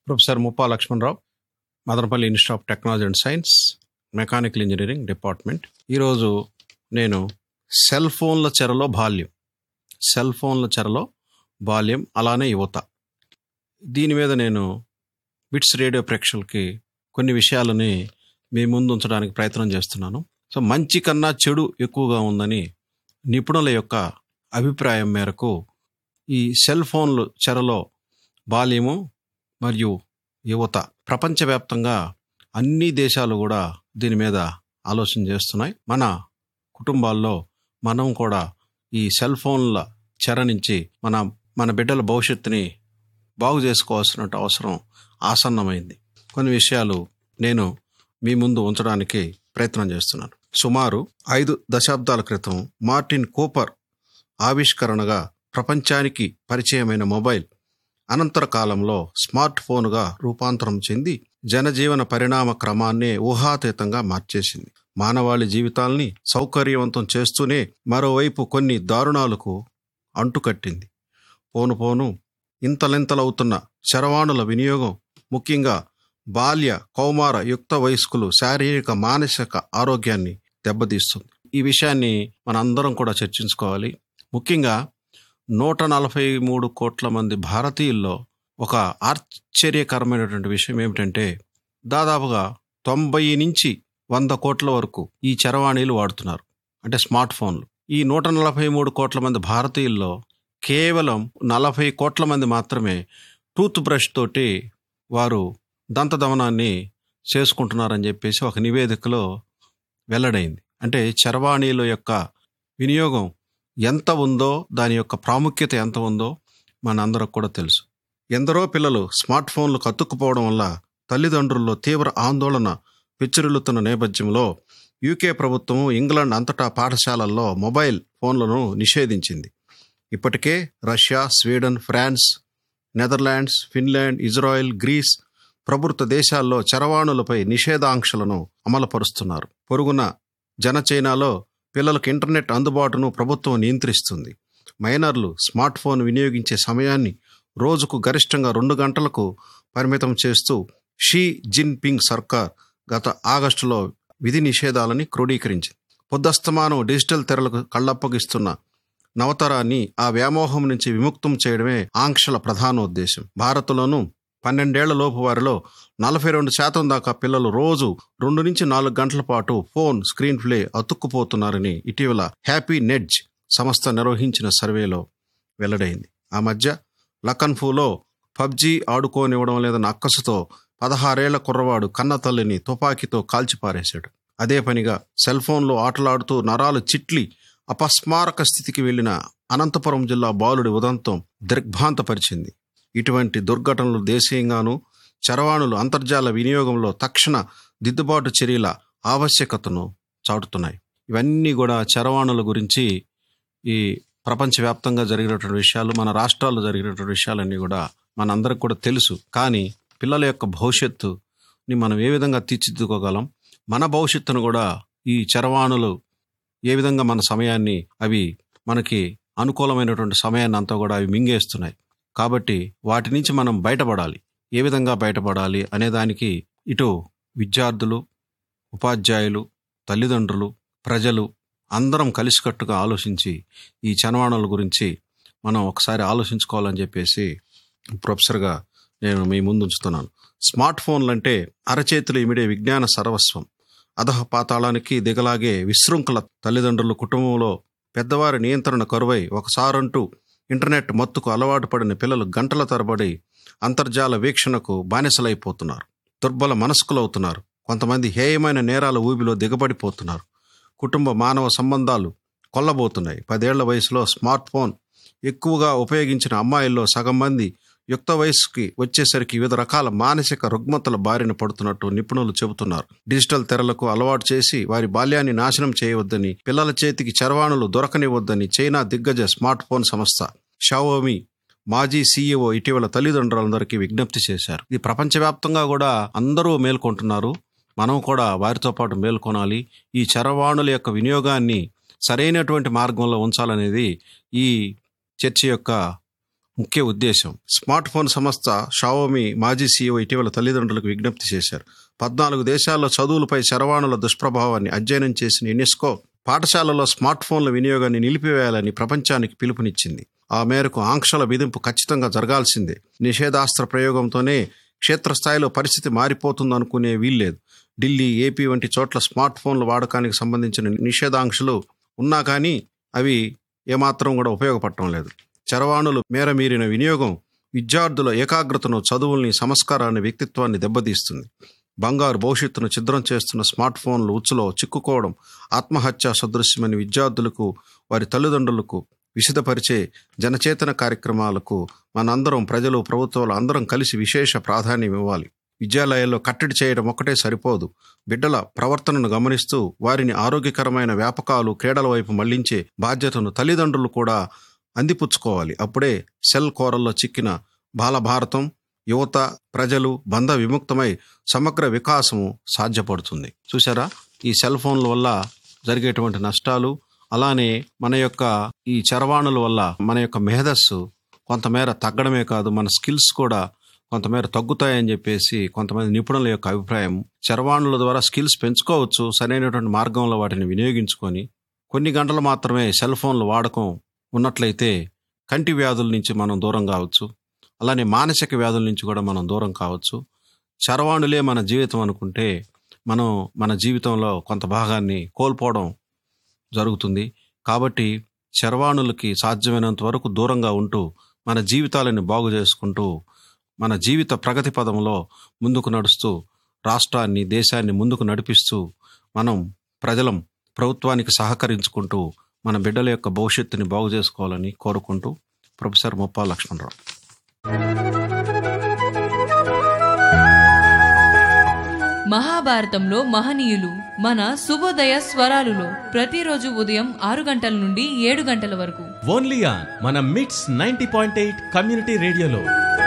professor Muppa Lakshmanarao Madanapalle institute of technology and science mechanical engineering department ఈరోజు నేను cell ఫోన్ల చెరలో బాల్యం సెల్ ఫోన్ల చెరలో బాల్యం అలానే యువత దీని మీద నేను బిట్స్ రేడియో ప్రేక్షకులకి కొన్ని విషయాలని మీ ముందు ఉంచడానికి ప్రయత్నం చేస్తున్నాను సో మంచి కన్నా చెడు ఎక్కువగా ఉందని నిపుణుల యొక్క అభిప్రాయం మేరకు ఈ సెల్ ఫోన్లు చెరలో బాల్యము మరియు యువత ప్రపంచవ్యాప్తంగా అన్ని దేశాలు కూడా దీని మీద ఆలోచన చేస్తున్నాయి మన కుటుంబాల్లో మనం కూడా ఈ సెల్ ఫోన్ల చెర నుంచి మన మన బిడ్డల భవిష్యత్తుని బాగు చేసుకోవాల్సిన అవసరం ఆసన్నమైంది కొన్ని విషయాలు నేను మీ ముందు ఉంచడానికి ప్రయత్నం చేస్తున్నాను సుమారు ఐదు దశాబ్దాల క్రితం మార్టిన్ కూపర్ ఆవిష్కరణగా ప్రపంచానికి పరిచయమైన మొబైల్ అనంతర కాలంలో స్మార్ట్ ఫోన్గా రూపాంతరం చెంది జనజీవన పరిణామ క్రమాన్నే ఊహాతీతంగా మార్చేసింది మానవాళి జీవితాల్ని సౌకర్యవంతం చేస్తూనే మరోవైపు కొన్ని దారుణాలకు అంటుకట్టింది పోను పోను ఇంతలెంతలవుతున్న చరవాణుల వినియోగం ముఖ్యంగా బాల్య కౌమార యుక్త వయస్కులు శారీరక మానసిక ఆరోగ్యాన్ని దెబ్బతీస్తుంది ఈ విషయాన్ని మనందరం కూడా చర్చించుకోవాలి ముఖ్యంగా నూట నలభై మూడు కోట్ల మంది భారతీయుల్లో ఒక ఆశ్చర్యకరమైనటువంటి విషయం ఏమిటంటే దాదాపుగా తొంభై నుంచి వంద కోట్ల వరకు ఈ చరవాణీలు వాడుతున్నారు అంటే స్మార్ట్ ఫోన్లు ఈ నూట నలభై మూడు కోట్ల మంది భారతీయుల్లో కేవలం నలభై కోట్ల మంది మాత్రమే టూత్ బ్రష్ తోటి వారు దంతదమనాన్ని చేసుకుంటున్నారని చెప్పేసి ఒక నివేదికలో వెల్లడైంది అంటే చరవాణీల యొక్క వినియోగం ఎంత ఉందో దాని యొక్క ప్రాముఖ్యత ఎంత ఉందో మనందరికి కూడా తెలుసు ఎందరో పిల్లలు స్మార్ట్ ఫోన్లు కత్తుక్కుపోవడం వల్ల తల్లిదండ్రుల్లో తీవ్ర ఆందోళన పిచ్చిరిల్లుతున్న నేపథ్యంలో యూకే ప్రభుత్వం ఇంగ్లాండ్ అంతటా పాఠశాలల్లో మొబైల్ ఫోన్లను నిషేధించింది ఇప్పటికే Russia Sweden France Netherlands Finland Israel Greece ప్రభుత్వ దేశాల్లో చరవాణులపై నిషేధాంక్షలను అమలుపరుస్తున్నారు పొరుగున జన చైనాలో పిల్లలకు ఇంటర్నెట్ అందుబాటును ప్రభుత్వం నియంత్రిస్తుంది మైనర్లు స్మార్ట్ ఫోన్ వినియోగించే సమయాన్ని రోజుకు గరిష్టంగా రెండు గంటలకు పరిమితం చేస్తూ షీ జిన్ పింగ్ సర్కార్ గత ఆగస్టులో విధి నిషేధాలని క్రోడీకరించింది పొద్దస్తమానం డిజిటల్ తెరలకు కళ్ళప్పగిస్తున్న నవతరాన్ని ఆ వ్యామోహం నుంచి విముక్తం చేయడమే ఆంక్షల ప్రధాన ఉద్దేశం భారత్లోనూ పన్నెండేళ్ల లోపు వారిలో నలభై రెండు శాతం దాకా పిల్లలు రోజు రెండు నుంచి నాలుగు గంటల పాటు ఫోన్ స్క్రీన్ ప్లే అతుక్కుపోతున్నారని ఇటీవల హ్యాపీ నెడ్జ్ సంస్థ నిర్వహించిన సర్వేలో వెల్లడైంది ఆ మధ్య లఖన్ఫూలో పబ్జీ ఆడుకోనివ్వడం లేదన్న అక్కసుతో పదహారేళ్ల కుర్రవాడు కన్న తల్లిని తుపాకీతో కాల్చిపారేశాడు అదే పనిగా సెల్ ఫోన్లో ఆటలాడుతూ నరాలు చిట్లి అపస్మారక స్థితికి వెళ్లిన అనంతపురం జిల్లా బాలుడి ఉదంతం దిగ్భాంతపరిచింది ఇటువంటి దుర్ఘటనలు దేశీయంగానూ చరవాణులు అంతర్జాల వినియోగంలో తక్షణ దిద్దుబాటు చర్యల ఆవశ్యకతను చాటుతున్నాయి ఇవన్నీ కూడా చరవాణుల గురించి ఈ ప్రపంచవ్యాప్తంగా జరిగినటువంటి విషయాలు మన రాష్ట్రాల్లో జరిగినటువంటి విషయాలన్నీ కూడా మనందరికి కూడా తెలుసు కానీ పిల్లల యొక్క భవిష్యత్తుని మనం ఏ విధంగా తీర్చిదిద్దుకోగలం మన భవిష్యత్తును కూడా ఈ చరవాణులు ఏ విధంగా మన సమయాన్ని అవి మనకి అనుకూలమైనటువంటి సమయాన్ని అంతా కూడా అవి మింగేస్తున్నాయి కాబట్టి వాటి నుంచి మనం బయటపడాలి ఏ విధంగా బయటపడాలి అనే దానికి ఇటు విద్యార్థులు ఉపాధ్యాయులు తల్లిదండ్రులు ప్రజలు అందరం కలిసికట్టుగా ఆలోచించి ఈ చనవాణుల గురించి మనం ఒకసారి ఆలోచించుకోవాలని చెప్పేసి ప్రొఫెసర్గా నేను మీ ముందు ఉంచుతున్నాను స్మార్ట్ ఫోన్లు అంటే అరచేతులు ఇమిడే విజ్ఞాన సర్వస్వం అధహ పాతాళానికి దిగలాగే విశృంఖల తల్లిదండ్రులు కుటుంబంలో పెద్దవారి నియంత్రణ కరువై ఒకసారంటూ ఇంటర్నెట్ మత్తుకు అలవాటు పడిన పిల్లలు గంటల తరబడి అంతర్జాల వీక్షణకు బానిసలైపోతున్నారు దుర్బల మనస్కులవుతున్నారు కొంతమంది హేయమైన నేరాల ఊబిలో దిగబడిపోతున్నారు కుటుంబ మానవ సంబంధాలు కొల్లబోతున్నాయి పదేళ్ల వయసులో స్మార్ట్ ఫోన్ ఎక్కువగా ఉపయోగించిన అమ్మాయిల్లో సగం మంది యుక్త వయసుకి వచ్చేసరికి వివిధ రకాల మానసిక రుగ్మతల బారిన పడుతున్నట్టు నిపుణులు చెబుతున్నారు డిజిటల్ తెరలకు అలవాటు చేసి వారి బాల్యాన్ని నాశనం చేయవద్దని పిల్లల చేతికి చరవాణులు దొరకనివ్వద్దని చైనా దిగ్గజ స్మార్ట్ ఫోన్ సంస్థ షావోమి మాజీ సీఈఓ ఇటీవల తల్లిదండ్రులందరికీ విజ్ఞప్తి చేశారు ఇది ప్రపంచవ్యాప్తంగా కూడా అందరూ మేల్కొంటున్నారు మనం కూడా వారితో పాటు మేల్కొనాలి ఈ చరవాణుల యొక్క వినియోగాన్ని సరైనటువంటి మార్గంలో ఉంచాలనేది ఈ చర్చ యొక్క ముఖ్య ఉద్దేశం స్మార్ట్ ఫోన్ సంస్థ షావోమి మాజీ సీఈఓ ఇటీవల తల్లిదండ్రులకు విజ్ఞప్తి చేశారు పద్నాలుగు దేశాల్లో చదువులపై చరవాణుల దుష్ప్రభావాన్ని అధ్యయనం చేసిన యునెస్కో పాఠశాలలో స్మార్ట్ ఫోన్ల వినియోగాన్ని నిలిపివేయాలని ప్రపంచానికి పిలుపునిచ్చింది ఆ మేరకు ఆంక్షల విధింపు ఖచ్చితంగా జరగాల్సిందే నిషేధాస్త్ర ప్రయోగంతోనే క్షేత్రస్థాయిలో పరిస్థితి మారిపోతుందనుకునే వీల్లేదు ఢిల్లీ ఏపీ వంటి చోట్ల స్మార్ట్ ఫోన్ల వాడకానికి సంబంధించిన నిషేధాంక్షలు ఉన్నా కానీ అవి ఏమాత్రం కూడా ఉపయోగపడటం లేదు చరవాణులు మేరమీరిన వినియోగం విద్యార్థుల ఏకాగ్రతను చదువుల్ని సంస్కారాన్ని వ్యక్తిత్వాన్ని దెబ్బతీస్తుంది బంగారు భవిష్యత్తును ఛిద్రం చేస్తున్న స్మార్ట్ ఫోన్లు ఉచ్చులో చిక్కుకోవడం ఆత్మహత్య సదృశ్యమని విద్యార్థులకు వారి తల్లిదండ్రులకు విశదపరిచే జనచేతన కార్యక్రమాలకు మనందరం ప్రజలు ప్రభుత్వాలు అందరం కలిసి విశేష ప్రాధాన్యం ఇవ్వాలి విద్యాలయాల్లో కట్టడి చేయడం ఒక్కటే సరిపోదు బిడ్డల ప్రవర్తనను గమనిస్తూ వారిని ఆరోగ్యకరమైన వ్యాపకాలు క్రీడల వైపు మళ్లించే బాధ్యతను తల్లిదండ్రులు కూడా అందిపుచ్చుకోవాలి అప్పుడే సెల్ కోరల్లో చిక్కిన బాలభారతం యువత ప్రజలు బంధ విముక్తమై సమగ్ర వికాసము సాధ్యపడుతుంది చూసారా ఈ సెల్ ఫోన్ల వల్ల జరిగేటువంటి నష్టాలు అలానే మన యొక్క ఈ చరవాణుల వల్ల మన యొక్క మేధస్సు కొంతమేర తగ్గడమే కాదు మన స్కిల్స్ కూడా కొంతమేర తగ్గుతాయని చెప్పేసి కొంతమంది నిపుణుల యొక్క అభిప్రాయం చరవాణుల ద్వారా స్కిల్స్ పెంచుకోవచ్చు సరైనటువంటి మార్గంలో వాటిని వినియోగించుకొని కొన్ని గంటలు మాత్రమే సెల్ ఫోన్ల వాడకం ఉన్నట్లయితే కంటి వ్యాధుల నుంచి మనం దూరం కావచ్చు అలానే మానసిక వ్యాధుల నుంచి కూడా మనం దూరం కావచ్చు చరవాణులే మన జీవితం అనుకుంటే మనం మన జీవితంలో కొంత భాగాన్ని కోల్పోవడం జరుగుతుంది కాబట్టి చరవాణులకి సాధ్యమైనంత వరకు దూరంగా ఉంటూ మన జీవితాలను బాగు చేసుకుంటూ మన జీవిత ప్రగతి పదంలో ముందుకు నడుస్తూ రాష్ట్రాన్ని దేశాన్ని ముందుకు నడిపిస్తూ మనం ప్రజలం ప్రభుత్వానికి సహకరించుకుంటూ మన బిడ్డల యొక్క భవిష్యత్తుని బాగు చేసుకోవాలని కోరుకుంటూ ప్రొఫెసర్ ముప్పా లక్ష్మణరావు మహాభారతంలో మహనీయులు మన శుభోదయ స్వరాలులో ప్రతిరోజు ఉదయం ఆరు గంటల నుండి ఏడు గంటల వరకు ఓన్లీ ఆన్ మన మిట్స్ నైన్టీ పాయింట్ ఎయిట్ కమ్యూనిటీ రేడియోలో